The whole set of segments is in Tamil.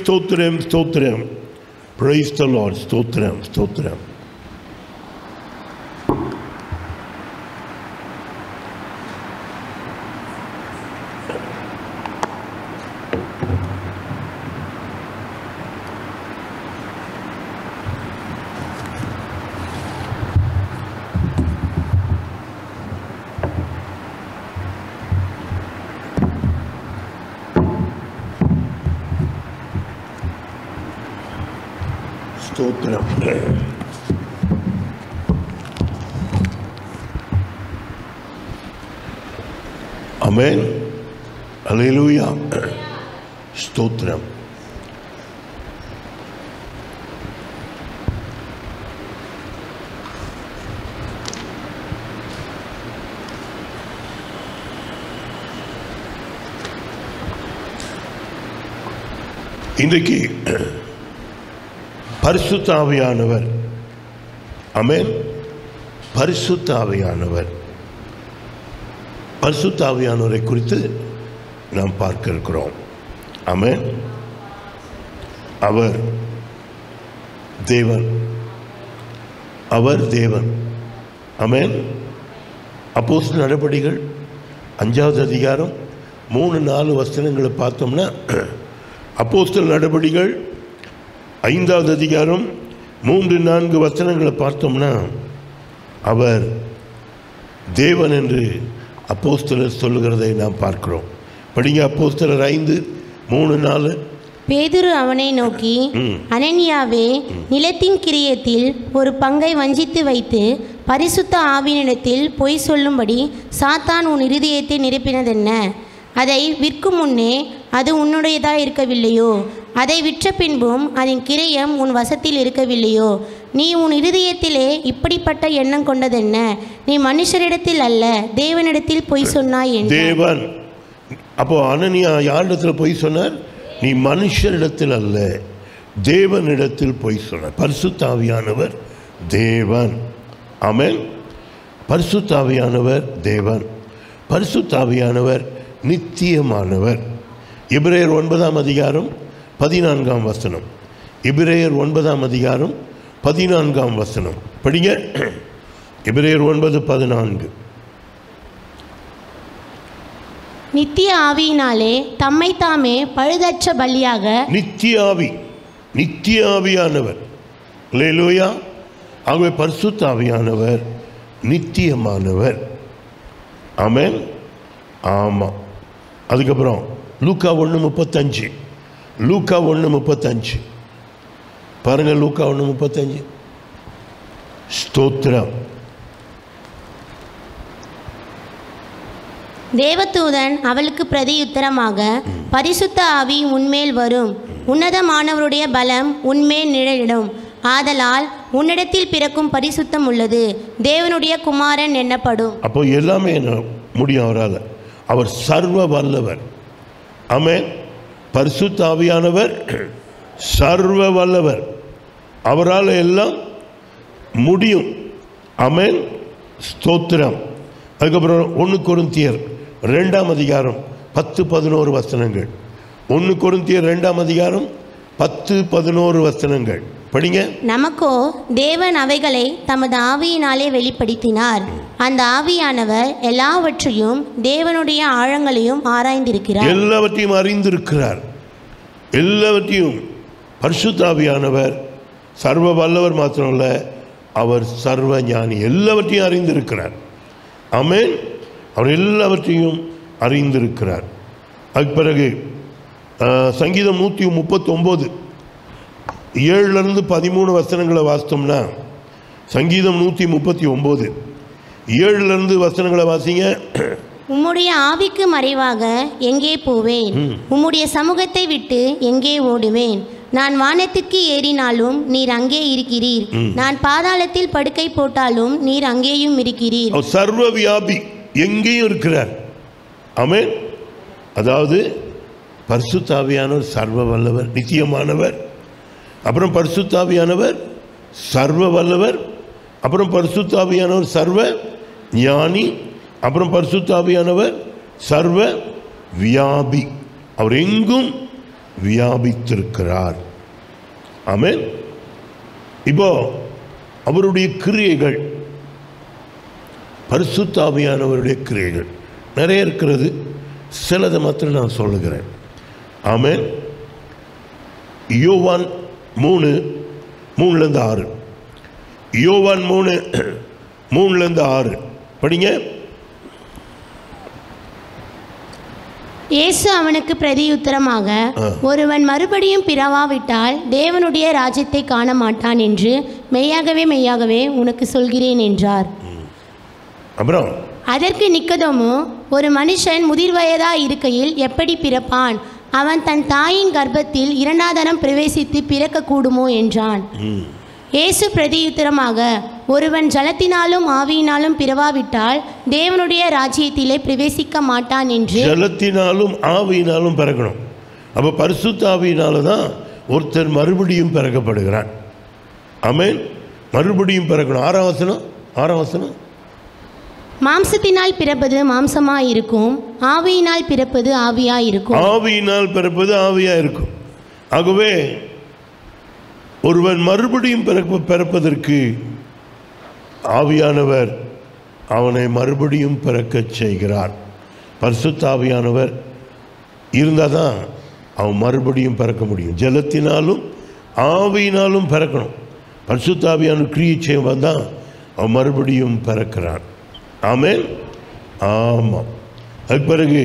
ஸ்தோத்திரம் ஸ்தோத்திரம் பிரைஸ் த லார்ட் ஸ்தோத்திரம் ஸ்தோத்திரம் ஸ்தோத்திரம் அமேன் அல்லேலூயா ஸ்தோத்திரம் இன்றைக்கு பரிசுத்த ஆவியானவர் அமேன் பரிசுத்த ஆவியானவர் பரிசுத்த ஆவியானவரை குறித்து நாம் பார்க்க இருக்கிறோம் அமேன் அவர் தேவன் அவர் தேவன் அமேன் அப்போஸ் நடபடிகள் அஞ்சாவது அதிகாரம் மூணு நாலு வசனங்களை பார்த்தோம்னா அப்போஸ்தல் நடபடிகள் ஐந்தாவது அதிகாரம் மூன்று நான்கு வசனங்களை பார்த்தோம்னா அவர் தேவன் என்று அப்போஸ்தலர் சொல்லுகிறதை நாம் பார்க்கிறோம் படிங்க அப்போஸ்தலர் ஐந்து மூணு நாலு பேதுரு அவனை நோக்கி ம். அனனியாவே நிலத்தின் கிரியத்தில் ஒரு பங்கை வஞ்சித்து வைத்து பரிசுத்த ஆவினிடத்தில் பொய் சொல்லும்படி சாத்தான் உன் இருதயத்தை நிரப்பினதென்ன அதை விற்கும் முன்னே அது உன்னுடையதாக இருக்கவில்லையோ அதை விற்ற பின்பும் அதன் கிரயம் உன் வசத்தில் இருக்கவில்லையோ நீ உன் இருதயத்திலே இப்படிப்பட்ட எண்ணம் கொண்டதென்ன நீ மனுஷரிடத்தில் அல்ல தேவனிடத்தில் பொய் சொன்னாய் என்று தேவன் அப்போ அனனியா யாரிடத்தில் போய் சொன்னார் நீ மனுஷரிடத்தில் அல்ல தேவனிடத்தில் போய் சொன்னார் பரிசுத்தாவியானவர் தேவன் ஆமென் பரிசுத்தாவியானவர் தேவன் பரிசுத்தாவியானவர் நித்தியமானவர் இப்ரேயர் ஒன்பதாம் அதிகாரம் பதினான்காம் வசனம் இப்ரேயர் ஒன்பதாம் அதிகாரம் பதினான்காம் வசனம் படிங்க இப்ரேயர் ஒன்பது பதினான்கு நித்திய ஆவியினாலே தம்மை தாமே பழுதற்ற பலியாக நித்திய ஆவி நித்திய ஆவியானவர் லேலூயா ஆகவே பரிசுத்த ஆவியானவர் நித்தியமானவர் ஆமென் ஆமாம் அதுக்கப்புறம் லூக்கா ஒன்று முப்பத்தஞ்சு லூக்கா ஒன்று முப்பத்தஞ்சு பாருங்கள் லூக்கா ஒன்று முப்பத்தஞ்சு ஸ்தோத்திரம் தேவதூதன் அவளுக்கு பிரதியுத்தரமாக பரிசுத்த ஆவி உன்மேல் வரும் உன்னதமானவருடைய பலம் உன்மேல் நிழலிடும் ஆதலால் உன்னிடத்தில் பிறக்கும் பரிசுத்தம் உள்ளது தேவனுடைய குமாரன் எண்ணப்படும் அப்போ எல்லாமே என்ன முடியும் அவரால் அவர் சர்வ வல்லவர் ஆமென் பரிசுத்த ஆவியானவர் சர்வ வல்லவர் அவரால் எல்லாம் முடியும் ஆமென் ஸ்தோத்திரம் அதுக்கப்புறம் ஒன்று கொருந்தியர் ரெண்டாம் அதிகாரம் பத்து பதினோரு வசனங்கள் ஒன்று கொருந்தியர் ரெண்டாம் அதிகாரம் பத்து பதினோரு வசனங்கள் படிங்க நமக்கோ தேவன் அவைகளை தமது ஆவியினாலே வெளிப்படுத்தினார் அந்த ஆவியானவர் எல்லாவற்றையும் தேவனுடைய ஆழங்களையும் ஆராய்ந்திருக்கிறார் எல்லாவற்றையும் அறிந்திருக்கிறார் எல்லாவற்றையும் பரிசுத்தாவியானவர் சர்வ வல்லவர் மாத்திரமல்ல அவர் சர்வ ஞானி எல்லாவற்றையும் அறிந்திருக்கிறார் ஆமென் அவர் எல்லாவற்றையும் அறிந்திருக்கிறார் அதுக்கு பிறகு ஆஹ், சங்கீதம் நூற்றி முப்பத்தொம்போது ஏழுலேருந்து பதிமூணு வசனங்களை வாசித்தோம்னா சங்கீதம் நூற்றி முப்பத்தி ஒம்பது ஏழுலேருந்து வசனங்களை வாசிங்க உம்முடைய ஆவிக்கு மறைவாக எங்கே போவேன் உம்முடைய சமூகத்தை விட்டு எங்கே ஓடுவேன் நான் வானத்திற்கு ஏறினாலும் நீர் அங்கே இருக்கிறீர் நான் பாதாளத்தில் படுக்கை போட்டாலும் நீர் அங்கேயும் இருக்கிறீர் அவர் சர்வ வியாபி எங்கேயும் இருக்கிறார் ஆமென் அதாவது பரிசுத்தாவியானவர் சர்வ வல்லவர் நித்தியமானவர் அப்புறம் பரிசுத்தாவியானவர் சர்வ வல்லவர் அப்புறம் பரிசுத்தாவியானவர் சர்வ ஞானி அப்புறம் பரிசுத்தாவியானவர் சர்வ வியாபி அவர் எங்கும் வியாபித்திருக்கிறார் ஆமென் இப்போ அவருடைய கிரியைகள் பரிசுத்தாவியானவருடைய கிரியைகள் நிறைய இருக்கிறது சிலதை மாத்திரம் நான் சொல்லுகிறேன் ஆமென் யோவான் மூணு மூணுலேருந்து ஆறு யோவான் மூணு மூணுலேருந்து ஆறு படிங்க இயேசு அவனுக்கு பிரதியுத்தரமாக ஒருவன் மறுபடியும் பிறவாவிட்டால் தேவனுடைய ராஜ்யத்தை காண மாட்டான் என்று மெய்யாகவே மெய்யாகவே உனக்கு சொல்கிறேன் என்றார் அப்புறம் அதற்கு நிக்கதோமு ஒரு மனுஷன் முதிர் வயதா இருக்கையில் எப்படி பிறப்பான் அவன் தன் தாயின் கர்ப்பத்தில் இரண்டாதனம் பிரவேசித்து பிறக்கக்கூடுமோ என்றான் ம், இயேசு பிரதியுத்தரமாக ஒருவன் ஜலத்தினாலும் ஆவியினாலும் பிறவாவிட்டால் தேவனுடைய ராஜ்யத்திலே பிரவேசிக்க மாட்டான் என்று ஜலத்தினாலும் ஆவியினாலும் பிறக்கணும் அப்போ பரிசுத்த ஆவியினால தான் ஒருத்தர் மறுபடியும் பிறக்கப்படுகிறான் ஆமென் மறுபடியும் பிறக்கணும் ஆறாம் வசனம் ஆறாம் வசனம் மாம்சத்தினால் பிறப்பது மாம்சமாய் இருக்கும் ஆவியினால் பிறப்பது ஆவியாய் இருக்கும் ஆவியினால் பிறப்பது ஆவியாக இருக்கும் ஆகவே ஒருவன் மறுபடியும் பிறப்ப பிறப்பதற்கு ஆவியானவர் அவனை மறுபடியும் பிறக்கச் செய்கிறார் பரிசுத்த ஆவியானவர் இருந்தால் தான் அவன் மறுபடியும் பிறக்க முடியும் ஜலத்தினாலும் ஆவியினாலும் பிறக்கணும் பரிசுத்த ஆவியான கிரியை செய்வன் தான் அவன் மறுபடியும் பிறக்கிறான் ஆமென் ஆமாம் அதுக்கு பிறகு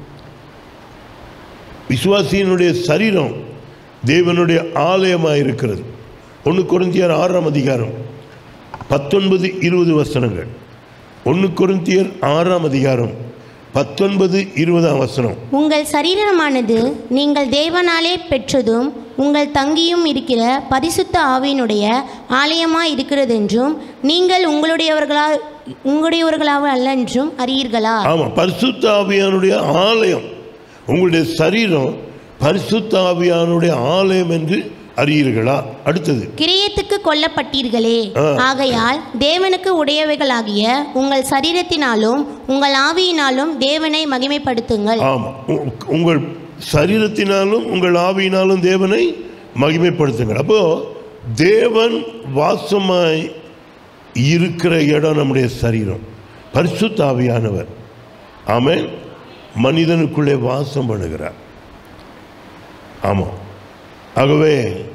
விசுவாசியினுடைய சரீரம் தேவனுடைய ஆலயமாக இருக்கிறது ஒன்று கொரிந்தியர் ஆறாம் அதிகாரம் பத்தொன்பது இருபது வசனங்கள் ஒன்று கொரிந்தியர் ஆறாம் அதிகாரம் பத்தொன்பது இருபதாம் வசனம் உங்கள் சரீரமானது நீங்கள் தேவனாலே பெற்றதும் உங்கள் தங்கியும் இருக்கிற பரிசுத்த ஆவியினுடைய ஆலயமாய் இருக்கிறதென்றும் நீங்கள் உங்களுடையவர்களா உங்களுடையவர்களாக அல்ல என்றும் அறியீர்களா ஆமாம் பரிசுத்த ஆவியானுடைய ஆலயம் உங்களுடைய சரீரம் பரிசுத்த ஆவியானுடைய ஆலயம் என்று அறியீர்களா அடுத்தது கிரியத்துக்கு கொல்லப்பட்டீர்களே ஆ. ஆகையால் தேவனுக்கு உடையவைகளாகிய உங்கள் சரீரத்தினாலும் உங்கள் ஆவியினாலும் தேவனை மகிமைப்படுத்துங்கள் ஆமாம் உ- உங்கள் சரீரத்தினாலும் உங்கள் ஆவியினாலும் தேவனை மகிமைப்படுத்துங்கள் அப்போ தேவன் வாசமாய் இருக்கிற இடம் நம்முடைய சரீரம் பரிசுத்த ஆவியானவர் ஆமென் மனிதனுக்குள்ளே வாசம் பண்ணுகிறார் ஆமாம் ஆகவே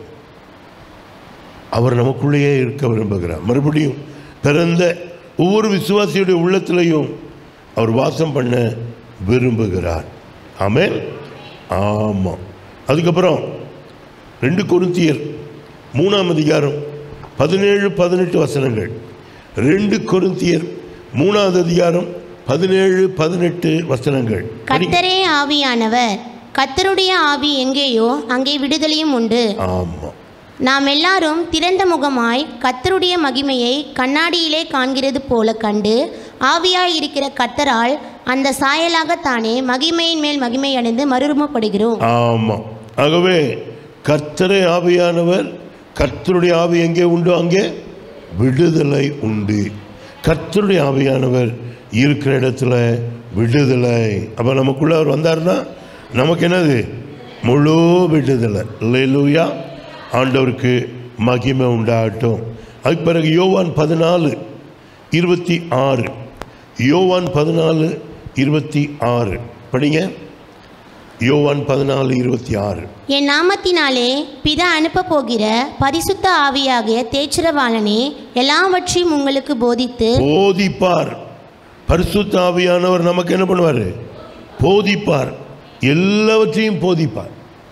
அவர் நமக்குள்ளேயே இருக்க விரும்புகிறார் மறுபடியும் பிறந்த ஒவ்வொரு விசுவாசியுடைய உள்ளத்திலையும் அவர் வாசம் பண்ண விரும்புகிறார் ஆமென் ஆமாம் அதுக்கப்புறம் ரெண்டு கொருந்தியர் மூணாம் அதிகாரம் பதினேழு பதினெட்டு வசனங்கள் ரெண்டு கொருந்தியர் மூணாவது அதிகாரம் பதினேழு பதினெட்டு வசனங்கள் கர்த்தரே ஆவியானவர் கர்த்தருடைய ஆவி எங்கேயோ அங்கே விடுதலையும் உண்டு ஆமாம் நாம் எல்லாரும் திறந்த முகமாய் கர்த்தருடைய மகிமையை கண்ணாடியிலே காண்கிறது போல கண்டு ஆவியாய் இருக்கிற கர்த்தரால் அந்த சாயலாகத்தானே மகிமையின் மேல் மகிமை அடைந்து மறுரூபப்படுகிறோம் ஆமாம் ஆகவே கர்த்தரை ஆவியானவர் கர்த்தருடைய ஆவி எங்கே உண்டோ அங்கே விடுதலை உண்டு கர்த்தருடைய ஆவியானவர் இருக்கிற இடத்துல விடுதலை அப்போ நமக்குள்ள அவர் வந்தாருன்னா நமக்கு என்னது முழு விடுதலை லூயா ஆண்டவருக்கு மகிமை உண்டாகட்டும் அதுக்கு பிறகு யோவான் பதினாலு இருபத்தி ஆறு யோவான் பதினாலு இருபத்தி ஆறு படிங்க யோவான் பதினாலு இருபத்தி ஆறு என் நாமத்தினாலே பிதா அனுப்ப போகிற பரிசுத்த ஆவியாகிய தேச்சிரவாளனே எல்லாவற்றையும் உங்களுக்கு போதித்து போதிப்பார் பரிசுத்த ஆவியானவர் நமக்கு என்ன பண்ணுவார் போதிப்பார் எல்லாவற்றையும் போதிப்பார்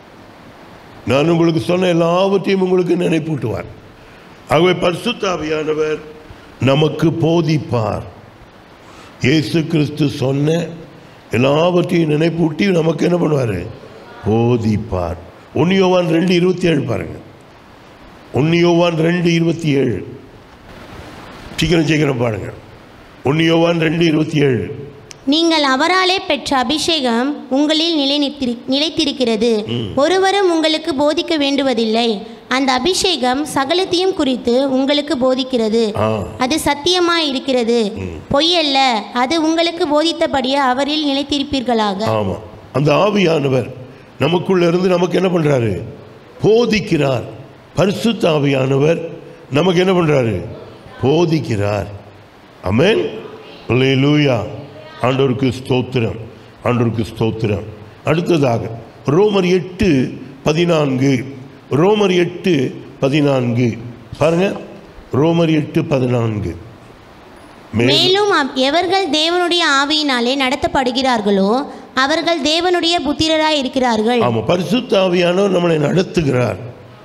நான் உங்களுக்கு சொன்ன எல்லாவற்றையும் உங்களுக்கு நினைப்பூட்டுவார் ஆகவே பரிசுத்த ஆவியானவர் நமக்கு போதிப்பார் இயேசு கிறிஸ்து சொன்ன எல்லாவற்றையும் நினைப்பூட்டி நமக்கு என்ன பண்ணுவார் போதிப்பார் ஒன்னியோவான் ரெண்டு இருபத்தி ஏழு பாருங்க ஒன்னியோவான் ரெண்டு இருபத்தி ஏழு சீக்கிரம் சீக்கிரம் பாருங்க ஒன்னியோவான் ரெண்டு இருபத்தி ஏழு நீங்கள் அவராலே பெற்ற அபிஷேகம் உங்களில் நிலைநித்திரு நிலைத்திருக்கிறது ஒருவரும் உங்களுக்கு போதிக்க வேண்டுவதில்லை அந்த அபிஷேகம் சகலத்தையும் குறித்து உங்களுக்கு போதிக்கிறது ஆ அது சத்தியமாய் இருக்கிறது பொய்யல்ல அது உங்களுக்கு போதித்தபடியே அவரில் நிலைத்திருப்பீர்களாக ஆமாம் அந்த ஆவியானவர் நமக்குள்ள இருந்து நமக்கு என்ன பண்றாரு போதிக்கிறார் பரிசுத்த ஆவியானவர் நமக்கு என்ன பண்றாரு போதிக்கிறார் அமேன் லூயா ஆண்டவருக்கு ஸ்தோத்திரம் ஆண்டவருக்கு ஸ்தோத்திரம் அடுத்ததாக ரோமர் எட்டு பதினான்கு ரோமர் எட்டு பதினான்கு பாருங்க ரோமர் எட்டு பதினான்கு மே- மேலும் அவ்- எவர்கள் தேவனுடைய ஆவியினாலே நடத்தப்படுகிறார்களோ அவர்கள் தேவனுடைய புத்திரராய் இருக்கிறார்கள் ஆமா பரிசுத்த ஆவியானவர் நம்மளை நடத்துகிறார்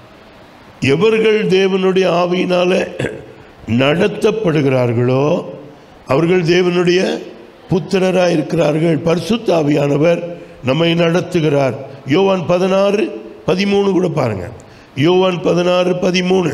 எவர்கள் தேவனுடைய ஆவியினால நடத்தப்படுகிறார்களோ அவர்கள் தேவனுடைய புத்திரராய் இருக்கிறார்கள் பரிசுத்த ஆவியானவர் நம்மை நடத்துகிறார் யோவான் பதினாறு பதிமூணு கூட பாருங்க யோவான் பதினாறு பதிமூணு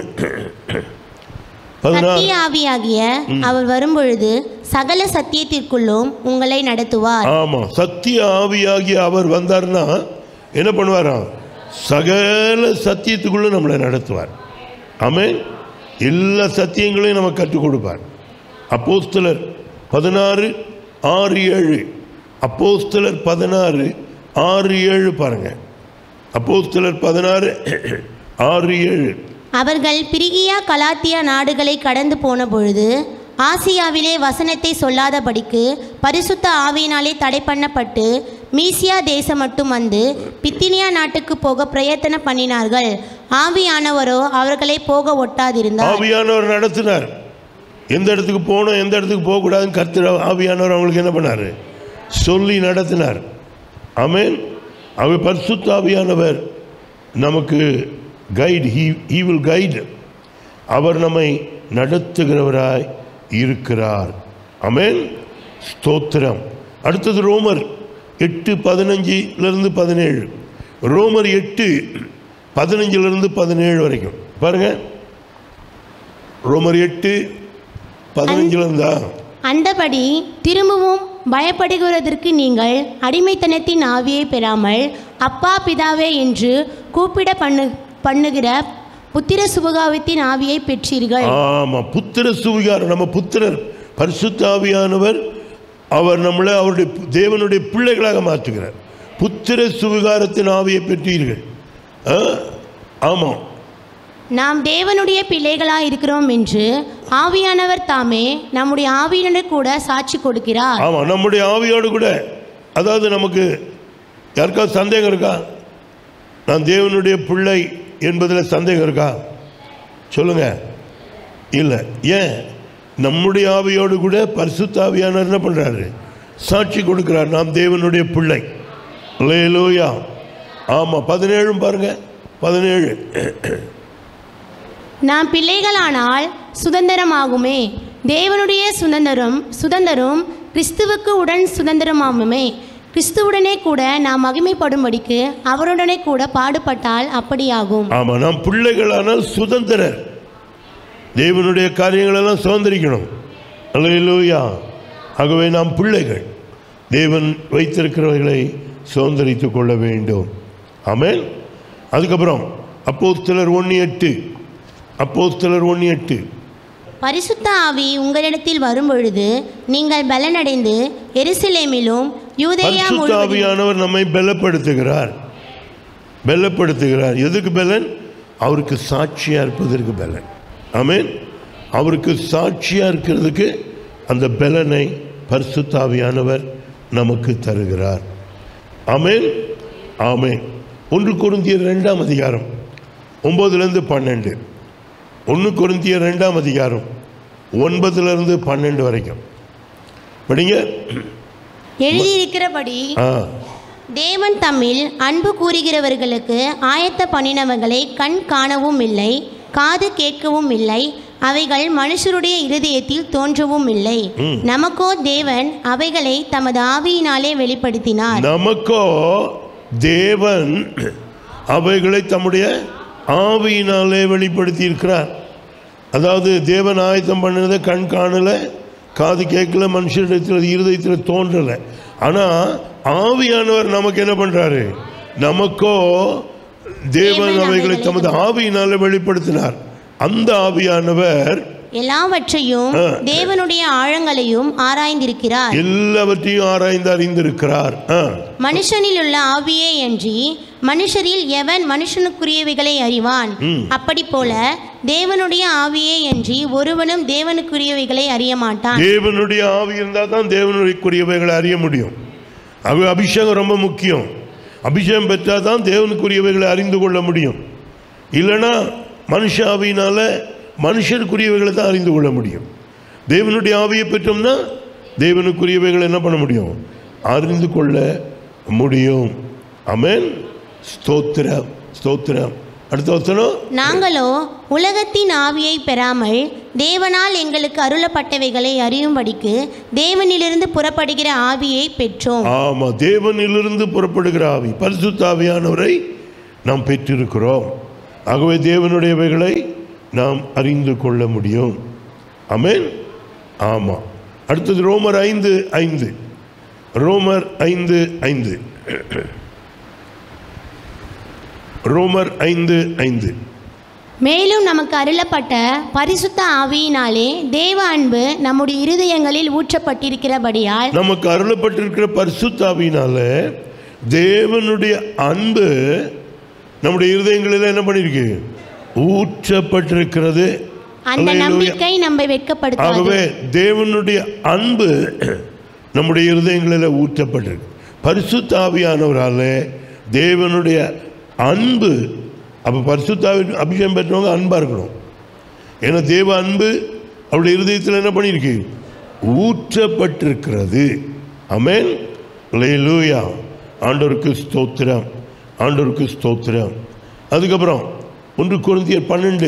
பதினாறு சத்திய ஆவியாகிய அவர் வரும்பொழுது சகல சத்தியத்திற்குள்ளும் உங்களை நடத்துவார் ஆமா சத்திய ஆவியாகி அவர் வந்தார்னா என்ன பண்ணுவாராம் சகல சத்தியத்துக்குள்ள நம்மளை நடத்துவார் ஆமென் எல்லா சத்தியங்களையும் நமக்கு கற்றுக் கொடுப்பார் அப்போஸ்தலர் பதினாறு ஆறு ஏழு அப்போஸ்தலர் பதினாறு ஆறு ஏழு பாருங்க அப்போஸ்தலர் பதினாறு ஆறு ஏழு அவர்கள் பிரிகியா கலாத்தியா நாடுகளை கடந்து போன பொழுது ஆசியாவிலே வசனத்தை சொல்லாதபடிக்கு பரிசுத்த ஆவியினாலே தடை பண்ணப்பட்டு மீசியா தேசம் மட்டும் வந்து பித்தினியா நாட்டுக்கு போக பிரயத்தன பண்ணினார்கள் ஆவியானவரோ அவர்களை போக ஒட்டாதிருந்தார் ஆவியானவர் நடத்தினார் எந்த இடத்துக்கு போகணும் எந்த இடத்துக்கு போகக்கூடாதுன்னு கர்த்தர் ஆவியானவர் அவங்களுக்கு என்ன பண்ணார் சொல்லி நடத்தினார் ஆமென் அவர் பரிசுத்த ஆவியானவர் நமக்கு guide he he will guide அவர் நம்மை நடத்துகிறவராய் இருக்கிறார் ஆமென் ஸ்தோத்திரம் அடுத்தது ரோமர் எட்டு பதினஞ்சிலிருந்து பதினேழு ரோமர் எட்டு பதினஞ்சிலிருந்து பதினேழு வரைக்கும் பாருங்க ரோமர் எட்டு பதினஞ்சுல இருந்தா அந்தபடி திரும்பவும் பயப்படுகிறதற்கு நீங்கள் அடிமைத்தனத்தின் ஆவியை பெறாமல் அப்பா பிதாவே என்று கூப்பிட பண்ணு பண்ணுகிற புத்திர சுபகாவத்தின் ஆவியை பெற்றீர்கள் ஆமா புத்திர சுவிகாரம் நம்ம புத்திரர் பரிசுத்தாவியானவர் அவர் நம்மளை அவருடைய பு- தேவனுடைய பிள்ளைகளாக மாற்றுகிறார் புத்திர சுவிகாரத்தின் ஆவியை பெற்றீர்கள் ஆ? ஆமாம் நாம் தேவனுடைய பிள்ளைகளாய் இருக்கிறோம் என்று ஆவியானவர் தாமே நம்முடைய ஆவியினர் கூட சாட்சி கொடுக்கிறார் ஆமாம் நம்முடைய ஆவியோடு கூட அதாவது நமக்கு யாருக்காவது சந்தேகம் இருக்கா நான் தேவனுடைய பிள்ளை என்பதில் சந்தேகம் இருக்கா சொல்லுங்க இல்லை ஏன் நம்முடைய ஆவியோடு கூட பரிசுத்த ஆவியானவர் என்ன பண்ணுறாரு சாட்சி கொடுக்கிறார் நாம் தேவனுடைய பிள்ளை லேலூயா ஆமாம் பதினேழும் பாருங்க பதினேழு நாம் பிள்ளைகளானால் சுதந்திரமாகுமே தேவனுடைய சுதந்திரம் சுதந்திரம் கிறிஸ்துவுக்கு உடன் சுதந்திரமாகுமே கிறிஸ்துவுடனே கூட நாம் மகிமைப்படும்படிக்கு அவருடனே கூட பாடுபட்டால் அப்படியாகும் ஆமாம் நாம் பிள்ளைகளானால் சுதந்திரர் தேவனுடைய காரியங்களெல்லாம் சுதந்திரிக்கணும் அல்லையிலூயா ஆகவே நாம் பிள்ளைகள் தேவன் வைத்திருக்கிறவர்களை சுதந்திரித்துக் கொள்ள வேண்டும் ஆமென் அதுக்கப்புறம் அப்போஸ்தலர் ஒன்று எட்டு அப்போஸ்தலர் ஒன்று எட்டு பரிசுத்த ஆவி உங்களிடத்தில் வரும்பொழுது நீங்கள் பலனடைந்து எருசலேமிலும் யூதேயா பரிசுத்த முழுவதும் ஆவியானவர் நம்மை பலப்படுத்துகிறார் பலப்படுத்துகிறார் எதுக்கு பலன் அவருக்கு சாட்சியா இருப்பதற்கு பலன் ஆமென் அவருக்கு சாட்சியா இருக்கிறதுக்கு அந்த பலனை பரிசுத்த ஆவியானவர் நமக்கு தருகிறார் ஆமென் ஆமென் ஒன்று கொருந்தியர் ரெண்டாம் அதிகாரம் ஒன்பதுலேருந்து பன்னெண்டு ஒன்று கொருந்தியர் ரெண்டாம் அதிகாரம் ஒன்பதுலேருந்து பன்னெண்டு வரைக்கும் படிங்க எழுதியிருக்கிறபடி ஆ தேவன் தம்மில் அன்பு கூறுகிறவர்களுக்கு ஆயத்த பண்ணினவர்களை கண் காணவும் இல்லை காது கேட்கவும் இல்லை அவைகள் மனுஷருடைய இருதயத்தில் தோன்றவும் இல்லை ம். நமக்கோ தேவன் அவைகளை தமது ஆவியினாலே வெளிப்படுத்தினார் நமக்கோ தேவன் அவைகளை தம்முடைய ஆவியினாலே வெளிப்படுத்தி இருக்கிறார் அதாவது தேவன் ஆயத்தம் பண்ணினதை கண் காணல காது கேட்கல மனுஷரிடத்தில் இருதயத்தில் தோன்றல ஆனால் ஆவியானவர் நமக்கு என்ன பண்றாரு நமக்கோ தேவன் தேவன் அவைகளை அவைகளை தமது ஆவியினாலே வெளிப்படுத்தினார் அந்த ஆவியானவர் எல்லாவற்றையும் ஆ. தேவனுடைய ஆழங்களையும் ஆராய்ந்திருக்கிறார் எல்லாவற்றையும் ஆராய்ந்து அறிந்திருக்கிறார் ஆ. மனுஷனில் உள்ள ஆவியே அன்றி மனுஷரில் எவன் மனுஷனுக்குரியவைகளை அறிவான் ம். அப்படி போல தேவனுடைய ஆவியே அன்றி ஒருவனும் தேவனுக்குரியவைகளை அறிய மாட்டான் தேவனுடைய ஆவி இருந்தால் தான் தேவனுடையக்குரியவைகளை அறிய முடியும் அது அபிஷேகம் ரொம்ப முக்கியம் அபிஷேகம் பெற்றால் தான் தேவனுக்குரியவைகளை அறிந்து கொள்ள முடியும் இல்லைன்னா மனுஷ ஆவியினால மனுஷருக்குரியவைகளை தான் அறிந்து கொள்ள முடியும் தேவனுடைய ஆவியை பெற்றோம்னா தேவனுக்குரியவைகளை என்ன பண்ண முடியும் அறிந்து கொள்ள முடியும் அமேன் ஸ்தோத்திரம் ஸ்தோத்திரம் அடுத்த வசனம் நாங்களோ உலகத்தின் ஆவியை பெறாமல் தேவனால் எங்களுக்கு அருளப்பட்டவைகளை அறியும்படிக்கு தேவனிலிருந்து புறப்படுகிற ஆவியை பெற்றோம் ஆமா தேவனிலிருந்து புறப்படுகிற ஆவி பரிசுத்த ஆவியானவரை நாம் பெற்றிருக்கிறோம் ஆகவே தேவனுடையவைகளை நாம் அறிந்து கொள்ள முடியும் ஆமென் ஆமா அடுத்தது ரோமர் ஐந்து ஐந்து ரோமர் ஐந்து ஐந்து ரோமர் ஐந்து ஐந்து மேலும் நமக்கு அருளப்பட்ட பரிசுத்த ஆவியினாலே தேவ அன்பு நம்முடைய இருதயங்களில் ஊற்றப்பட்டிருக்கிறபடியால் நமக்கு அருளப்பட்டிருக்கிற பரிசுத்தாவினால தேவனுடைய அன்பு நம்முடைய இருதயங்களில் என்ன பண்ணியிருக்கு ஊற்றப்பட்டிருக்கிறது அந்த அல்லேலூயா. நம்பிக்கை நம்மை வெட்கப்படுத்தாது ஆகவே தேவனுடைய அன்பு நம்முடைய இருதயங்களில் ஊற்றப்பட்டிருக்கு பரிசுத்தாவியானவரால தேவனுடைய அன்பு அப்போ பரிசுத்தாவின் அபிஷேகம் பெற்றவங்க அன்பாக இருக்கணும் ஏன்னா தேவ அன்பு அவருடைய இருதயத்தில் என்ன பண்ணியிருக்கு ஊற்றப்பட்டிருக்கிறது அமேன் லூயா ஆண்டவருக்கு ஸ்தோத்திரம் ஆண்டவருக்கு ஸ்தோத்திரம் அதுக்கப்புறம் ஒன்று குருந்தியர் பன்னெண்டு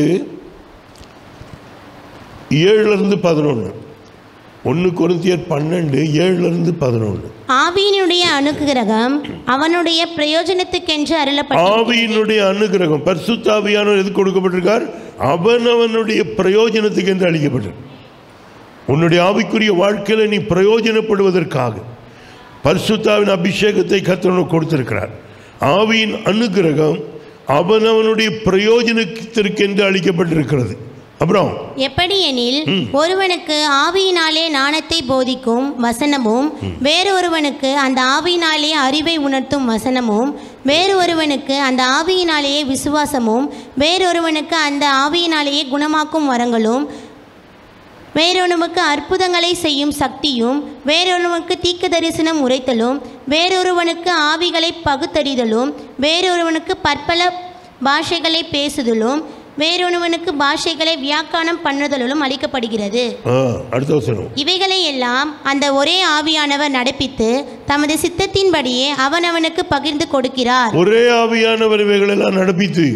ஏழுலேருந்து பதினொன்று ஒன்று குருந்தியர் பன்னெண்டு ஏழுலேருந்து பதினொன்று ஆவியினுடைய அனுக்கிரகம் அவனுடைய பிரயோஜனத்துக்கென்று அருளப்பட்ட ஆவியினுடைய அனுகிரகம் பரிசுத்தாவியானவர் எது கொடுக்கப்பட்டிருக்கார் அவனவனுடைய பிரயோஜனத்துக்கு என்று அளிக்கப்பட்டிருக்கு உன்னுடைய ஆவிக்குரிய வாழ்க்கையில் நீ பிரயோஜனப்படுவதற்காக பரிசுத்தாவின் அபிஷேகத்தை கர்த்தர் கொடுத்திருக்கிறார் ஆவியின் அனுகிரகம் அவனவனுடைய பிரயோஜனத்திற்கென்று அளிக்கப்பட்டிருக்கிறது அப்புறம் எப்படி எனில் ஒருவனுக்கு ஆவியினாலே ஞானத்தை போதிக்கும் வசனமும் வேறொருவனுக்கு அந்த ஆவியினாலே அறிவை உணர்த்தும் வசனமும் வேறு ஒருவனுக்கு அந்த ஆவியினாலேயே விசுவாசமும் வேறொருவனுக்கு அந்த ஆவியினாலேயே குணமாக்கும் வரங்களும் வேறொருவனுக்கு அற்புதங்களை செய்யும் சக்தியும் வேறொருவனுக்கு தீக்க தரிசனம் உரைத்தலும் வேறொருவனுக்கு ஆவிகளை பகுத்தறிதலும் வேறொருவனுக்கு பற்பல பாஷைகளை பேசுதலும் வேறொருவனுக்கு பாஷைகளை வியாக்கானம் பண்ணுதலும் அளிக்கப்படுகிறது ஆ, அடுத்த வசனம் இவைகளை எல்லாம் அந்த ஒரே ஆவியானவர் நடப்பித்து தமது சித்தத்தின்படியே அவனவனுக்கு பகிர்ந்து கொடுக்கிறார் ஒரே ஆவியானவர் இவைகளெல்லாம் நடப்பித்து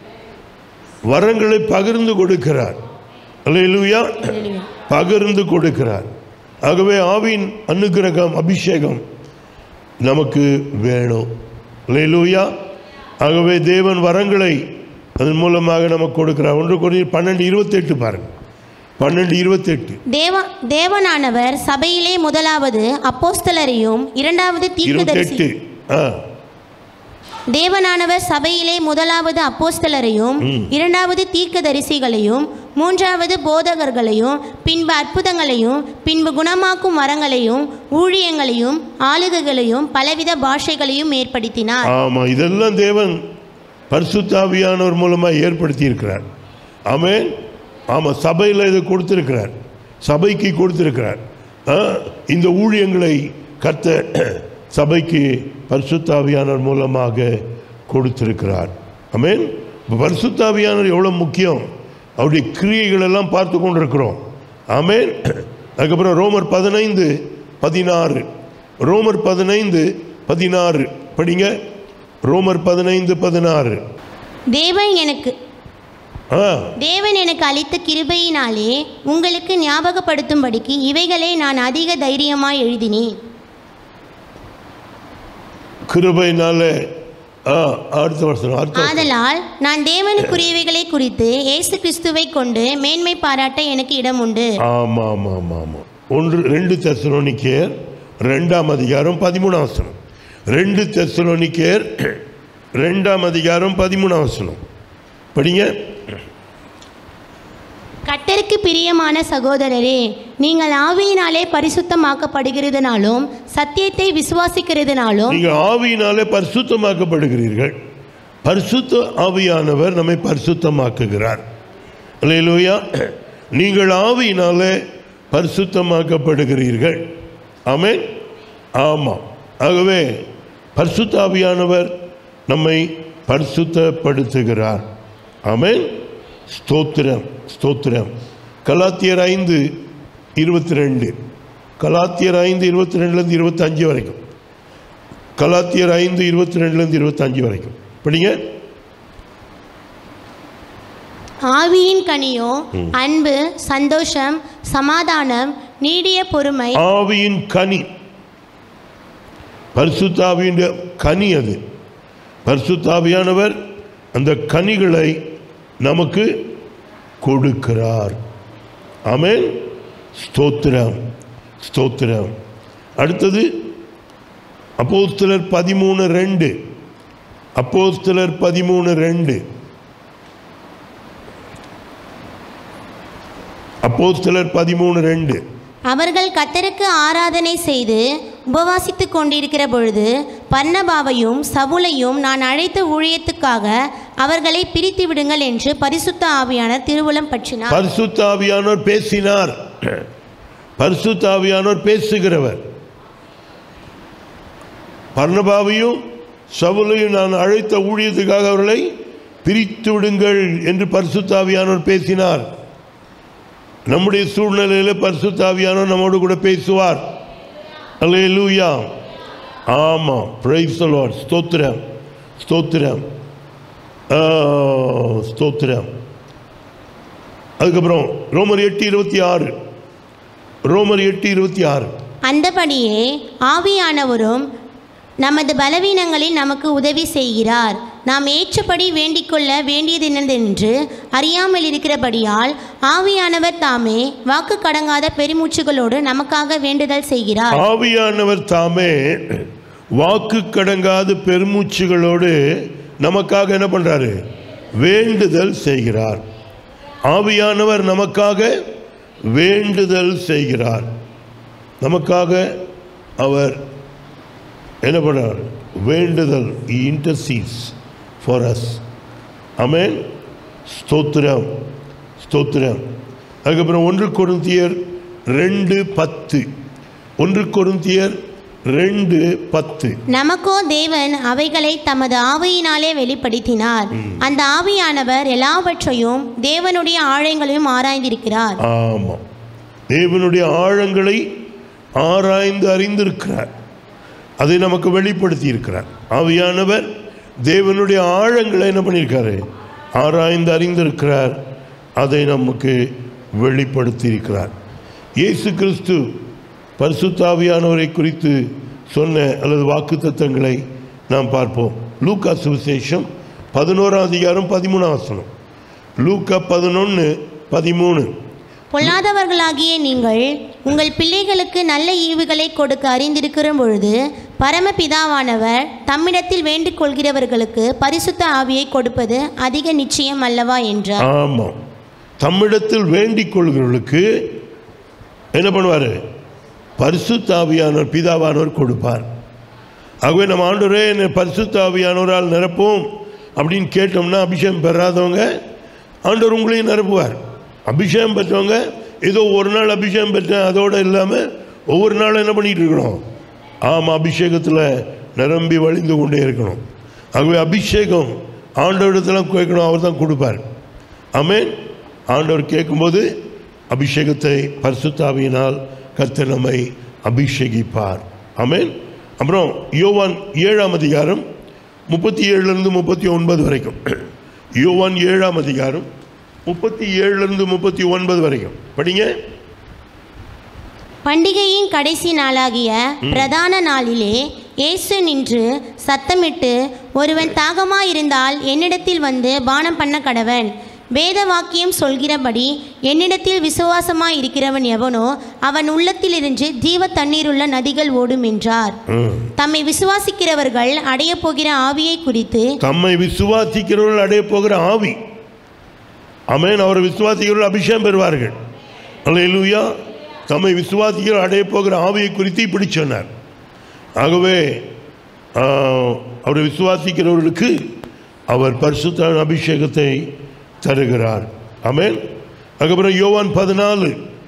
வரங்களை பகிர்ந்து கொடுக்கிறார் அல்லேலூயா பகிர்ந்து கொடுக்கிறார் ஆகவே ஆவியின் அனுக்கிரகம் அபிஷேகம் நமக்கு வேணும் அல்லேலூயா ஆகவே தேவன் வரங்களை அதன் மூலமாக நமக்கு கொடுக்கிறார் ஒன்று கொஞ்சம் பன்னெண்டு இருபத்தெட்டு பாருங்க பன்னெண்டு இருபத்தெட்டு தேவ தேவனானவர் சபையிலே முதலாவது அப்போஸ்தலரையும் இரண்டாவது தீர்க்கதரிசி இருபத்தெட்டு ஆ தேவனானவர் சபையிலே முதலாவது அப்போஸ்தலரையும் இரண்டாவது தீர்க்கதரிசிகளையும் மூன்றாவது போதகர்களையும் பின்பு அற்புதங்களையும் பின்பு குணமாக்கும் வரங்களையும் ஊழியங்களையும் ஆளுகைகளையும் பலவித பாஷைகளையும் ஏற்படுத்தினார் ஆமாம் இதெல்லாம் தேவன் பரிசுத்தாவியானவர் மூலமாக ஏற்படுத்தி இருக்கிறார் ஆமென் ஆமாம் சபையில் இதை கொடுத்திருக்கிறார் சபைக்கு கொடுத்திருக்கிறார் ஆ, இந்த ஊழியங்களை கர்த்த சபைக்கு பரிசுத்தாவியானவர் மூலமாக கொடுத்திருக்கிறார் ஆமென் இப்போ பரிசுத்தாவியானவர் எவ்வளோ முக்கியம் அவருடைய கிரியைகள் எல்லாம் பார்த்து கொண்டிருக்கிறோம் ஆமென் அதுக்கப்புறம் ரோமர் பதினைந்து பதினாறு ரோமர் பதினைந்து பதினாறு படிங்க ரோமர் பதினைந்து பதினாறு தேவன் எனக்கு ஆ தேவன் எனக்கு அளித்த கிருபையினாலே உங்களுக்கு ஞாபகப்படுத்தும்படிக்கு இவைகளை நான் அதிக தைரியமாய் எழுதினேன் கிருபையினால ஆ அடுத்த வருஷம் அடுத்த வருஷம். ஆதலால் நான் தேவனுக்குரியவைகளை குறித்து இயேசு கிறிஸ்துவை கொண்டு மேன்மை பாராட்ட எனக்கு இடம் உண்டு ஆமாம் ஆமாம் ஆமாம் ஆமாம் ஒன்று ரெண்டு தெசலோனிக்கேர் ரெண்டாம் அதிகாரம் பதிமூணாம் வசனம் ரெண்டு தெசலோனிக்கேர் ரெண்டாம் அதிகாரம் பதிமூணாம் வசனம் படிங்க கர்த்தருக்கு பிரியமான சகோதரரே நீங்கள் ஆவியினாலே பரிசுத்தமாக்கப்படுகிறதுனாலும் சத்தியத்தை விசுவாசிக்கிறதுனாலும் நீங்கள் ஆவியினாலே பரிசுத்தமாக்கப்படுகிறீர்கள் பரிசுத்த ஆவியானவர் நம்மை பரிசுத்தமாக்குகிறார் அல்லேலூயா நீங்கள் ஆவியினாலே பரிசுத்தமாக்கப்படுகிறீர்கள் ஆமென் ஆமாம் ஆகவே பரிசுத்த ஆவியானவர் நம்மை பரிசுத்தப்படுத்துகிறார் ஆமென் ஸ்தோத்திரம் ஸ்தோத்திரம் கலாத்தியர் ஐந்து இருபத்தி ரெண்டு கலாத்தியர் ஐந்து இருபத்தி ரெண்டுலேருந்து இருபத்தஞ்சு வரைக்கும் கலாத்தியர் ஐந்து இருபத்தி ரெண்டுலேருந்து இருபத்தஞ்சு வரைக்கும் படிங்க ஆவியின் கனியோ அன்பு சந்தோஷம் சமாதானம் நீடிய பொறுமை ஆவியின் கனி பரிசுத்தாவியின் கனி அது பரிசுத்தாவியானவர் அந்த கனிகளை நமக்கு கொடுக்கிறார் ஆமென் ஸ்தோத்திரம் ஸ்தோத்திரம் அடுத்தது அப்போஸ்தலர் பதிமூணு ரெண்டு அப்போஸ்தலர் பதிமூணு ரெண்டு அப்போஸ்தலர் பதிமூணு ரெண்டு அவர்கள் கத்தருக்கு ஆராதனை செய்து உபவாசித்துக் கொண்டிருக்கிற பொழுது பர்னபாவையும் சவுலையும் நான் அழைத்த ஊழியத்துக்காக அவர்களை பிரித்து விடுங்கள் என்று பரிசுத்த ஆவியானவர் திருவுளம் பற்றினார் பரிசுத்தாவியானோர் பேசினார் பரிசுத்தாவியானோர் பேசுகிறவர் பர்ணபாவையும் சவுலையும் நான் அழைத்த ஊழியத்துக்காக அவர்களை பிரித்து விடுங்கள் என்று பரிசுத்தாவியானோர் பேசினார் நம்முடைய சூழ்நிலையில் பரிசுத்தாவியானோர் நம்மோடு கூட பேசுவார் அல்லேலூயா ஆமாம் பிரைஸ் லார்ட் ஸ்தோத்திரம் ஸ்தோத்திரம் ஆ, ஸ்தோத்திரம் அதுக்கப்புறம் ரோமர் எட்டு இருபத்தி ஆறு ரோமர் எட்டு இருபத்தி ஆறு அந்தபடியே ஆவியானவரும் நமது பலவீனங்களில் நமக்கு உதவி செய்கிறார் நாம் ஏற்றபடி வேண்டிக்கொள்ள வேண்டியதென்னதென்று அறியாமல் இருக்கிறபடியால் ஆவியானவர் தாமே வாக்கு கடங்காத பெருமூச்சுகளோடு நமக்காக வேண்டுதல் செய்கிறார் ஆவியானவர் தாமே வாக்கு கடங்காத பெருமூச்சுகளோடு நமக்காக என்ன பண்றாரு வேண்டுதல் செய்கிறார் ஆவியானவர் நமக்காக வேண்டுதல் செய்கிறார் நமக்காக அவர் என்ன பண்றார் வேண்டுதல் இன்டர்சீஸ் ஃபார் அஸ் அமேன் ஸ்தோத்திரம் ஸ்தோத்திரம் அதுக்கப்புறம் ஒன்று கொருந்தியர் ரெண்டு பத்து ஒன்று கொருந்தியர் ரெண்டு பத்து நமக்கோ தேவன் அவைகளை தமது ஆவியினாலே வெளிப்படுத்தினார் அந்த ஆவியானவர் எல்லாவற்றையும் தேவனுடைய ஆழங்களையும் ஆராய்ந்திருக்கிறார் ஆமாம் தேவனுடைய ஆழங்களை ஆராய்ந்து அறிந்திருக்கிறார் அதை நமக்கு வெளிப்படுத்தி இருக்கிறார் ஆவியானவர் தேவனுடைய ஆழங்களை என்ன பண்ணியிருக்காரு ஆராய்ந்து அறிந்திருக்கிறார் அதை நமக்கு வெளிப்படுத்தி இருக்கிறார் இயேசு கிறிஸ்து பரிசுத்தாவியானவரை குறித்து சொன்ன அல்லது வாக்குத்தத்தங்களை நாம் பார்ப்போம் லூக்கா சுவிசேஷம் பதினோராம் அதிகாரம் பதிமூணாம் வசனம் லூக்கா பதினொன்று பதிமூணு பொல்லாதவர்களாகிய நீங்கள் உங்கள் பிள்ளைகளுக்கு நல்ல ஈவுகளை கொடுக்க அறிந்திருக்கிற பொழுது பரமபிதாவானவர் தம்மிடத்தில் வேண்டிக் கொள்கிறவர்களுக்கு பரிசுத்த ஆவியை கொடுப்பது அதிக நிச்சயம் அல்லவா என்றார் ஆமாம் தம்மிடத்தில் வேண்டிக் கொள்கிறவர்களுக்கு என்ன பண்ணுவார் பரிசுத்தாவியானவர் பிதாவானவர் கொடுப்பார் ஆகவே நம்ம ஆண்டவரே என்னை பரிசுத்தாவியானவரால் நிரப்பும் அப்படின்னு கேட்டோம்னா அபிஷேகம் பெறாதவங்க ஆண்டவர் உங்களையும் நிரப்புவார் அபிஷேகம் பெற்றவங்க ஏதோ ஒரு நாள் அபிஷேகம் பெற்றேன் அதோடு இல்லாமல் ஒவ்வொரு நாளும் என்ன பண்ணிட்டு இருக்கணும் ஆமாம் அபிஷேகத்தில் நிரம்பி வழிந்து கொண்டே இருக்கணும் ஆகவே அபிஷேகம் ஆண்டவரிடத்துல கேட்கணும் அவர் தான் கொடுப்பார் ஆமென் ஆண்டவர் கேட்கும்போது அபிஷேகத்தை பரிசுத்தாவியினால் கர்த்தர் நம்மை அபிஷேகிப்பார் ஆமென் அப்புறம் யோவான் ஏழாம் அதிகாரம் முப்பத்தி ஏழுலேருந்து முப்பத்தி ஒன்பது வரைக்கும் யோவான் ஏழாம் அதிகாரம் முப்பத்தி ஏழுலேருந்து முப்பத்தி ஒன்பது வரைக்கும் படிங்க பண்டிகையின் கடைசி நாளாகிய பிரதான நாளிலே இயேசு நின்று சத்தமிட்டு ஒருவன் தாகமாயிருந்தால் என்னிடத்தில் வந்து பானம் பண்ண கடவன் வேத வாக்கியம் சொல்கிறபடி என்னிடத்தில் விசுவாசமாய் இருக்கிறவன் எவனோ அவன் உள்ளத்திலிருந்து ஜீவ தண்ணீருள்ள நதிகள் ஓடும் என்றார் ம். தம்மை விசுவாசிக்கிறவர்கள் அடையப் போகிற ஆவியை குறித்து தம்மை விசுவாசிக்கிறவர்கள் அடைய போகிற ஆவி அமேன் அவரை விசுவாசிகள் அபிஷேகம் பெறுவார்கள் அல்லேலூயா தம்மை விசுவாசிகள் அடைய போகிற ஆவியை குறித்து இப்படி சொன்னார் ஆகவே ஆ, அவரை விசுவாசிக்கிறவர்களுக்கு அவர் பரிசுத்த அபிஷேகத்தை தருகிறார் ஆமென் அதுக்கப்புறம் யோவான் பதினாலு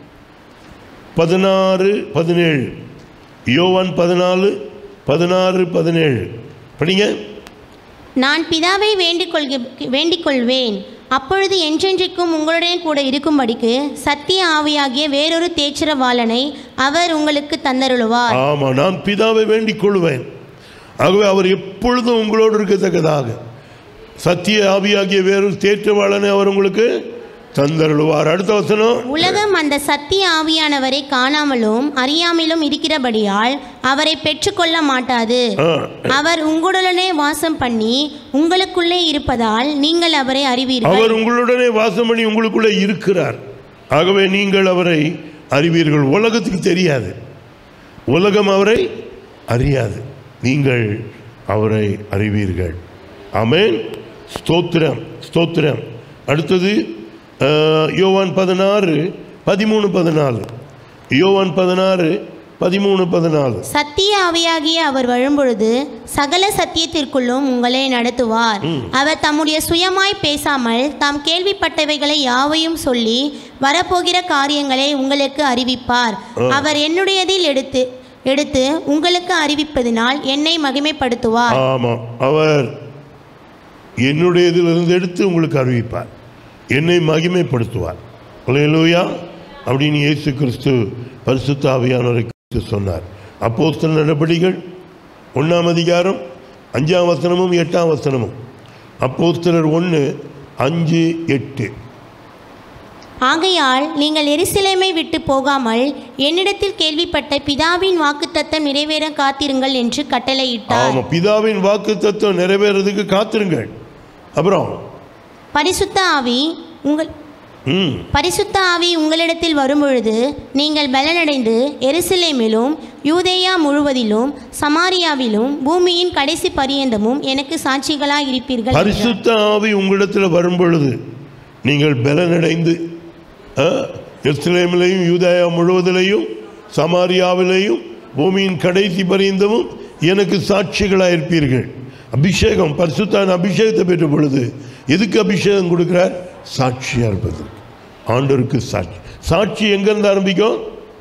பதினாறு பதினேழு யோவான் பதினாலு பதினாறு பதினேழு படிங்க நான் பிதாவை வேண்டிக் கொள்க வேண்டிக் கொள்வேன் அப்பொழுது என்றென்றைக்கும் உங்களுடன் கூட இருக்கும்படிக்கு சத்திய ஆவியாகிய வேறொரு தேச்சரவாளனை அவர் உங்களுக்கு தந்தருளுவார் ஆமா நான் பிதாவை வேண்டிக் கொள்வேன் ஆகவே அவர் எப்பொழுதும் உங்களோடு இருக்கத்தக்கதாக சத்திய ஆவியாகிய வேறொரு தேற்றவாளனை அவர் உங்களுக்கு தந்தருளுவார் அடுத்த வசனம் உலகம் அந்த சத்திய ஆவியானவரை காணாமலும் அறியாமலும் இருக்கிறபடியால் அவரை பெற்றுக்கொள்ள மாட்டாது ஆ, அவர் உங்களுடனே வாசம் பண்ணி உங்களுக்குள்ளே இருப்பதால் நீங்கள் அவரை அறிவீர்கள் அவர் உங்களுடனே வாசம் பண்ணி உங்களுக்குள்ளே இருக்கிறார் ஆகவே நீங்கள் அவரை அறிவீர்கள் உலகத்துக்கு தெரியாது உலகம் அவரை அறியாது நீங்கள் அவரை அறிவீர்கள் ஆமென் ஸ்தோத்திரம் ஸ்தோத்திரம் அடுத்தது அஹ், யோவான் பதினாறு பதிமூணு பதினாலு யோவான் பதினாறு பதிமூணு பதினாலு சத்திய ஆவியாகிய அவர் வரும்பொழுது சகல சத்தியத்திற்குள்ளும் உங்களை நடத்துவார் அவர் தம்முடைய சுயமாய் பேசாமல் தாம் கேள்விப்பட்டவைகளை யாவையும் சொல்லி வரப்போகிற காரியங்களை உங்களுக்கு அறிவிப்பார் அவர் என்னுடையதில் எடுத்து எடுத்து உங்களுக்கு அறிவிப்பதினால் என்னை மகிமைப்படுத்துவார் ஆமாம் அவர் என்னுடையதிலிருந்து எடுத்து உங்களுக்கு அறிவிப்பார் என்னை மகிமைப்படுத்துவார் அல்லேலூயா அப்படின்னு இயேசு கிறிஸ்து பரிசுத்த ஆவியானவரை குறித்து சொன்னார் அப்போஸ்தலர் நடபடிகள் ஒன்றாம் அதிகாரம் அஞ்சாம் வசனமும் எட்டாம் வசனமும் அப்போஸ்தலர் ஒன்று அஞ்சு எட்டு ஆகையால் நீங்கள் எருசலேமை விட்டு போகாமல் என்னிடத்தில் கேள்விப்பட்ட பிதாவின் வாக்குத்தத்தம் நிறைவேற காத்திருங்கள் என்று கட்டளையிட்டார் ஆமாம் பிதாவின் வாக்கு தத்துவம் நிறைவேறதுக்கு காத்திருங்கள் அப்புறம் பரிசுத்த ஆவி உங்கள் ம் பரிசுத்த ஆவி உங்களிடத்தில் வரும்பொழுது நீங்கள் பலனடைந்து எருசலேமிலும் யூதேயா முழுவதிலும் சமாரியாவிலும் பூமியின் கடைசி பரியந்தமும் எனக்கு சாட்சிகளாய் இருப்பீர்கள் என்றார். பரிசுத்த ஆவி உங்களிடத்தில் வரும் பொழுது நீங்கள் பலனடைந்து ஆ, எருசலேமிலேயும் யூதேயா முழுவதிலேயும் சமாரியாவிலேயும் பூமியின் கடைசி பரியந்தமும் எனக்கு சாட்சிகளாக இருப்பீர்கள் அபிஷேகம் பரிசுத்தான அபிஷேகத்தை பெற்ற பொழுது எதுக்கு அபிஷேகம் கொடுக்கிறார் சாட்சியாக இருப்பது ஆண்டவருக்கு சாட்சி சாட்சி எங்கேருந்து ஆரம்பிக்கும்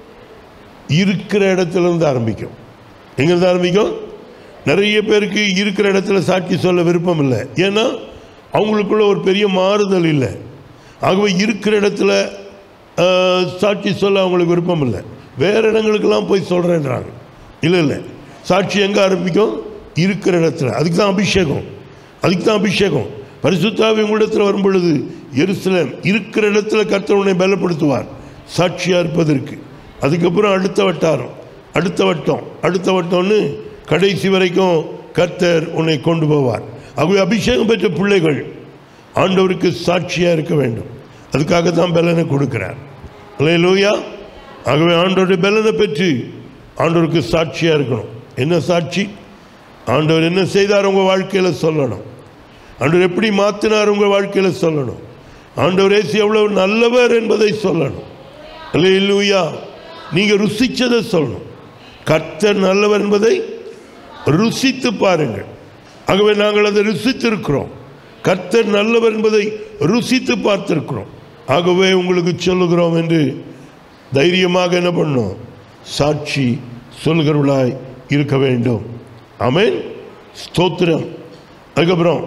இருக்கிற இடத்துல இருந்து ஆரம்பிக்கும் எங்கேருந்து ஆரம்பிக்கும் நிறைய பேருக்கு இருக்கிற இடத்துல சாட்சி சொல்ல விருப்பம் இல்லை ஏன்னா அவங்களுக்குள்ள ஒரு பெரிய மாறுதல் இல்லை ஆகவே இருக்கிற இடத்துல ஆஹ், சாட்சி சொல்ல அவங்களுக்கு விருப்பம் இல்லை வேறு இடங்களுக்கெல்லாம் போய் சொல்கிறேன்றாங்க இல்லை இல்லை சாட்சி எங்கே ஆரம்பிக்கும் இருக்கிற இடத்துல அதுக்கு தான் அபிஷேகம் அதுக்கு தான் அபிஷேகம் பரிசுத்தாவி உங்களிடத்தில் வரும் பொழுது எருசலேம் இருக்கிற இடத்துல கர்த்தர் உன்னை பலப்படுத்துவார் சாட்சியாக இருப்பதற்கு அதுக்கப்புறம் அடுத்த வட்டாரம் அடுத்த வட்டம் அடுத்த வட்டம்னு கடைசி வரைக்கும் கர்த்தர் உன்னை கொண்டு போவார் ஆகவே அபிஷேகம் பெற்ற பிள்ளைகள் ஆண்டவருக்கு சாட்சியாக இருக்க வேண்டும் அதுக்காக தான் பலனை கொடுக்கிறார் லூயா ஆகவே ஆண்டவருடைய பலனை பெற்று ஆண்டவருக்கு சாட்சியாக இருக்கணும் என்ன சாட்சி ஆண்டவர் என்ன செய்தார் உங்கள் வாழ்க்கையில் சொல்லணும் ஆண்டவர் எப்படி மாற்றினார் உங்கள் வாழ்க்கையில் சொல்லணும் ஆண்டவர் ஏசு எவ்வளவு நல்லவர் என்பதை சொல்லணும் அல்லேலூயா நீங்கள் ருசிச்சதை சொல்லணும் கர்த்தர் நல்லவர் என்பதை ருசித்து பாருங்கள் ஆகவே நாங்கள் அதை ருசித்திருக்கிறோம் கர்த்தர் நல்லவர் என்பதை ருசித்து பார்த்திருக்கிறோம் ஆகவே உங்களுக்கு சொல்லுகிறோம் என்று தைரியமாக என்ன பண்ணோம் சாட்சி சொல்கிறவர்களாய் இருக்க வேண்டும் ஆமென் ஸ்தோத்திரம் அதுக்கப்புறம்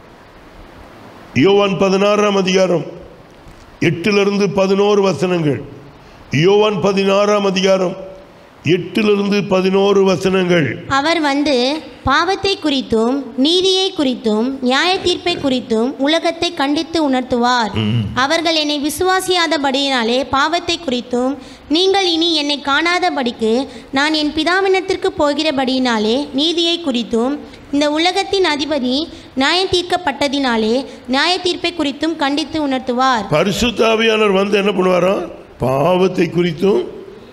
யோவான் பதினாறாம் அதிகாரம் எட்டிலிருந்து பதினோரு வசனங்கள் யோவான் பதினாறாம் அதிகாரம் எட்டிலிருந்து பதினோரு வசனங்கள் அவர் வந்து பாவத்தை குறித்தும் நீதியை குறித்தும் நியாய தீர்ப்பை குறித்தும் உலகத்தை கண்டித்து உணர்த்துவார் அவர்கள் என்னை விசுவாசியாதபடியினாலே பாவத்தை குறித்தும் நீங்கள் இனி என்னை காணாதபடிக்கு நான் என் பிதாவினத்திற்கு போகிறபடியினாலே நீதியை குறித்தும் இந்த உலகத்தின் அதிபதி நியாய தீர்க்கப்பட்டதினாலே நியாய தீர்ப்பை குறித்தும் கண்டித்து உணர்த்துவார் பரிசுத்தாவியானவர் வந்து என்ன பண்ணுவாராம் பாவத்தை குறித்தும்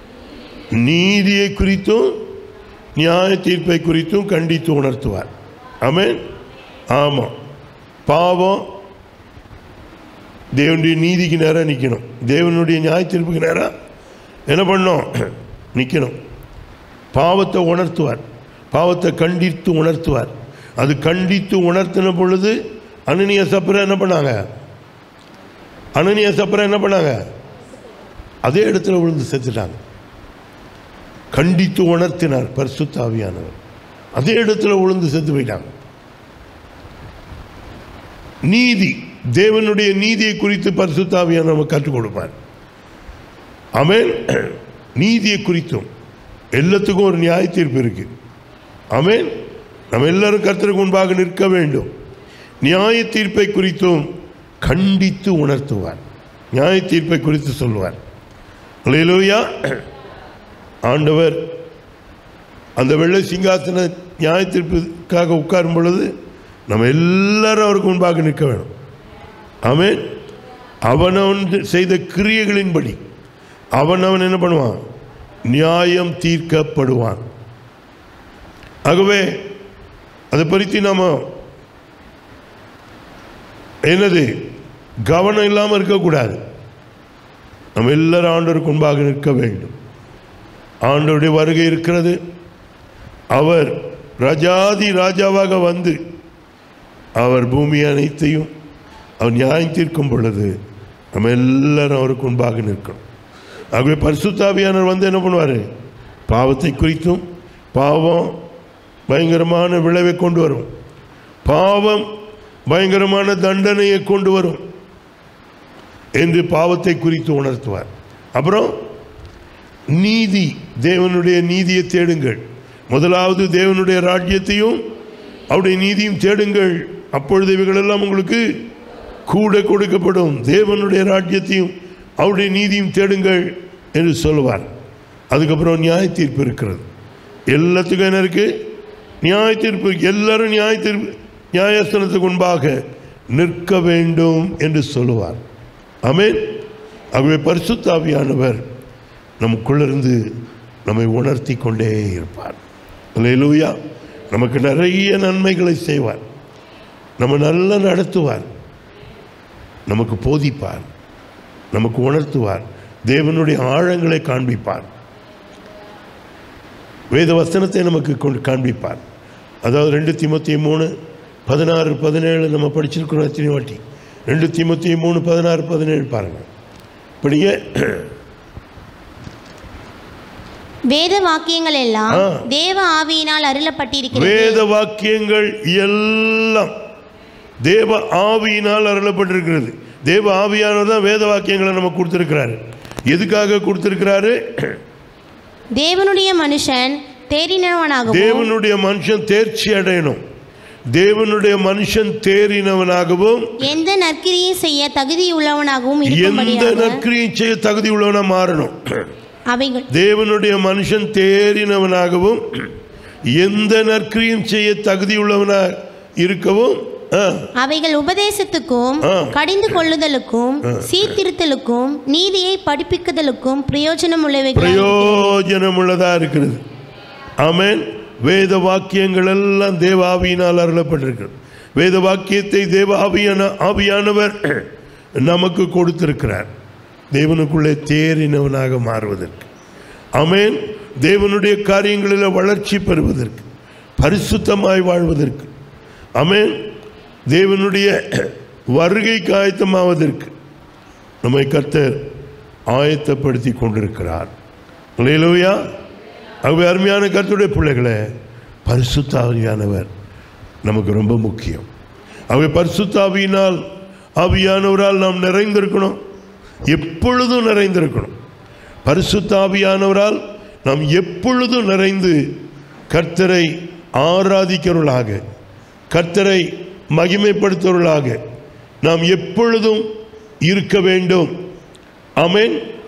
நீதியை குறித்தும் நியாய தீர்ப்பை குறித்தும் கண்டித்து உணர்த்துவார் ஆமென் ஆமாம் பாவம் தேவனுடைய நீதிக்கு நேராக நிற்கணும் தேவனுடைய நியாயத்தீர்ப்புக்கு நேராக என்ன பண்ணணும் நிற்கணும் பாவத்தை உணர்த்துவார் பாவத்தை கண்டித்து உணர்த்துவார் அது கண்டித்து உணர்த்தின பொழுது அனனிய சப்பரை என்ன பண்ணாங்க அனனிய சப்பரை என்ன பண்ணாங்க அதே இடத்துல விழுந்து செத்துட்டாங்க கண்டித்து உணர்த்தினார் பரிசுத்த ஆவியானவர் அதே இடத்துல விழுந்து செத்து போயிட்டாங்க நீதி தேவனுடைய நீதியை குறித்து பரிசுத்த ஆவியானவர் நமக்கு கற்றுக் கொடுப்பார் ஆமென் நீதியை குறித்தும் எல்லாத்துக்கும் ஒரு நியாய தீர்ப்பு இருக்கு ஆமென் நம்ம எல்லாரும் கர்த்தருக்கு முன்பாக நிற்க வேண்டும் நியாய தீர்ப்பை குறித்தும் கண்டித்து உணர்த்துவார் நியாய தீர்ப்பை குறித்து சொல்லுவார் அல்லேலூயா ஆண்டவர் அந்த வெள்ளை சிங்காசன நியாய தீர்ப்புக்காக உட்காரும் பொழுது நம்ம எல்லாரும் அவருக்கு முன்பாக நிற்க வேணும் ஆமென் அவனவன் செய்த கிரியைகளின்படி அவனவன் என்ன பண்ணுவான் நியாயம் தீர்க்கப்படுவான் ஆகவே அதை பற்றி நாம என்னது கவனம் இல்லாமல் இருக்கக்கூடாது நம்ம எல்லாரும் ஆண்டவருக்கு முன்பாக நிற்க வேண்டும் ஆண்டவருடைய வருகை இருக்கிறது அவர் ராஜாதி ராஜாவாக வந்து அவர் பூமி அனைத்தையும் அவர் நியாயம் தீர்க்கும் பொழுது நம்ம எல்லாரும் அவருக்கு முன்பாக நிற்கணும் ஆகவே பரிசுத்தாவியானவர் வந்து என்ன பண்ணுவார் பாவத்தை குறித்தும் பாவம் பயங்கரமான விளைவை கொண்டு வரும் பாவம் பயங்கரமான தண்டனையை கொண்டு வரும் என்று பாவத்தை குறித்து உணர்த்துவார் அப்புறம் நீதி தேவனுடைய நீதியை தேடுங்கள் முதலாவது தேவனுடைய ராஜ்யத்தையும் அவருடைய நீதியும் தேடுங்கள் அப்பொழுது இவைகளெல்லாம் உங்களுக்கு கூட கொடுக்கப்படும் தேவனுடைய ராஜ்யத்தையும் அவருடைய நீதியும் தேடுங்கள் என்று சொல்லுவார் அதுக்கப்புறம் நியாய தீர்ப்பு இருக்கிறது எல்லாத்துக்கும் என்ன இருக்கு நியாய தீர்ப்பு எல்லாரும் நியாய தீர்ப்பு நியாயஸ்தலத்துக்கு முன்பாக நிற்க வேண்டும் என்று சொல்லுவார் ஆமென் ஆகவே பரிசுத்தாவியானவர் நமக்குள்ளிருந்து நம்மை உணர்த்தி கொண்டே இருப்பார் அல்லேலூயா நமக்கு நிறைய நன்மைகளை செய்வார் நம்ம நல்லா நடத்துவார் நமக்கு போதிப்பார் நமக்கு உணர்த்துவார் தேவனுடைய ஆழங்களை காண்பிப்பார் வேத வசனத்தை நமக்கு கொண்டு காண்பிப்பார் அதாவது ரெண்டு திமுத்தி மூணு பதினாறு பதினேழு நம்ம படிச்சிருக்கிறோம் எத்தனை வாட்டி ரெண்டு திமுத்தி மூணு பதினாறு பதினேழு பாருங்கள் படிங்க வேத வாக்கியங்கள் எல்லாம் ஆ. தேவ ஆவியினால் அருளப்பட்டிருக்கிறது வேத வாக்கியங்கள் எல்லாம் தேவ ஆவியினால் அருளப்பட்டிருக்கிறது தேவ ஆவியானவர் தான் வேத வாக்கியங்களை நம்ம கொடுத்திருக்கிறாரு எதுக்காக கொடுத்திருக்கிறாரு தேவனுடைய மனுஷன் தேறினவனாகவும் தேவனுடைய மனுஷன் தேர்ச்சி அடையணும் தேவனுடைய மனுஷன் தேறினவனாகவும் எந்த நற்கிரியை செய்ய தகுதியுள்ளவனாகவும் எந்த இருக்கும்படியாக நற்கிரியை செய்ய தகுதி உள்ளவனா மாறணும் அவைகள் தேவனுடைய மனுஷன் தேறினவனாகவும் எந்த நற்கிரியும் செய்ய தகுதியுள்ளவனா இருக்கவும் ஆ, அவைகள் உபதேசத்துக்கும் ஆ. கடிந்து கொள்ளுதலுக்கும் சீர்திருத்தலுக்கும் நீதியை படிப்பிக்குதலுக்கும் பிரயோஜனம் உள்ளவைகள் பிரயோஜனம் உள்ளதா இருக்கிறது ஆமென் வேத வாக்கியங்கள் எல்லாம் தேவ ஆவியினால் அருளப்பட்டிருக்கிறது வேத வாக்கியத்தை தேவ ஆவியான ஆவியானவர் நமக்கு கொடுத்திருக்கிறார் தேவனுக்குள்ளே தேறினவனாக மாறுவதற்கு ஆமென் தேவனுடைய காரியங்களில் வளர்ச்சி பெறுவதற்கு பரிசுத்தமாய் வாழ்வதற்கு ஆமென் தேவனுடைய வருகைக்கு ஆயத்தமாவதற்கு நம்மை கர்த்தர் ஆயத்தப்படுத்தி கொண்டிருக்கிறார் இல்லையிலோயா ஆகவே அருமையான கர்த்தருடைய பிள்ளைகளே பரிசுத்தாவியானவர் நமக்கு ரொம்ப முக்கியம் ஆகவே பரிசுத்தாவியினால் ஆவியானவரால் நாம் நிறைந்திருக்கணும் எப்பொழுதும் நிறைந்திருக்கணும் பரிசுத்தாவியானவரால் நாம் எப்பொழுதும் நிறைந்து கர்த்தரை ஆராதிக்கிறவர்களாக கர்த்தரை மகிமைப்படுத்துவர்களாக நாம் எப்பொழுதும் இருக்க வேண்டும் ஆமென்